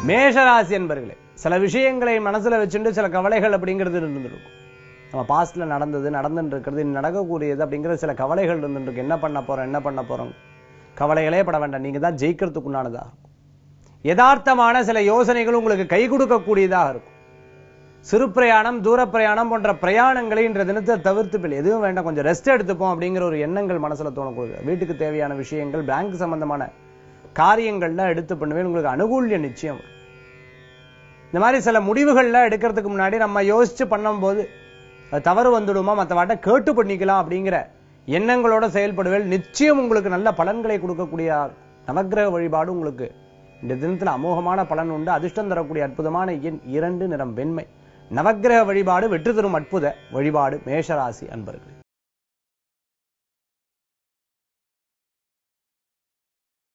மேஷராசி என்பர்களே சில விஷயங்களை மனசுல வச்சுட்டு சில கவலைகள் அப்படிங்கிறது இருந்துருக்கும் நம்ம பாஸ்ட்ல நடந்தது நடந்துட்டு இருக்கிறது இனி நடக்கக்கூடியது அப்படிங்கிற சில கவலைகள் இருந்துட்டு இருக்கு என்ன பண்ண போறோம் என்ன பண்ண போறோம் கவலைகளே பட வேண்டாம் நீங்க தான் ஜெயிக்கிறதுக்கு உண்டானதா இருக்கும் யதார்த்தமான சில யோசனைகள் உங்களுக்கு கை கொடுக்கக்கூடியதாக இருக்கும் சிறு பிரயாணம் தூர பிரயாணம் போன்ற பிரயாணங்களை இன்ற தினத்தை தவிர்த்து பிள்ளை எதுவும் வேண்டாம் கொஞ்சம் ரெஸ்ட் எடுத்துப்போம் அப்படிங்கிற ஒரு எண்ணங்கள் மனசுல தோணக்கூடிய வீட்டுக்கு தேவையான விஷயங்கள் பேங்க் சம்பந்தமான காரியங்கள்லாம் எடுத்து பண்ணுவேன் உங்களுக்கு அனுகூல்யம் நிச்சயம் வரும். இந்த மாதிரி சில முடிவுகள்லாம் எடுக்கிறதுக்கு முன்னாடி நம்ம யோசிச்சு பண்ணும்போது அது தவறு வந்துடுமா மற்றவாட்ட கேட்டு பண்ணிக்கலாம் அப்படிங்கிற எண்ணங்களோட செயல்படுவேல் நிச்சயம் உங்களுக்கு நல்ல பலன்களை கொடுக்கக்கூடிய நவக்கிரக வழிபாடு உங்களுக்கு இந்த தினத்துல அமோகமான பலன் உண்டு அதிர்ஷ்டம் தரக்கூடிய அற்புதமான எண் இரண்டு நிறம் வெண்மை நவக்கிரக வழிபாடு வெற்றி தரும் அற்புத வழிபாடு மேஷராசி அன்பர்கள்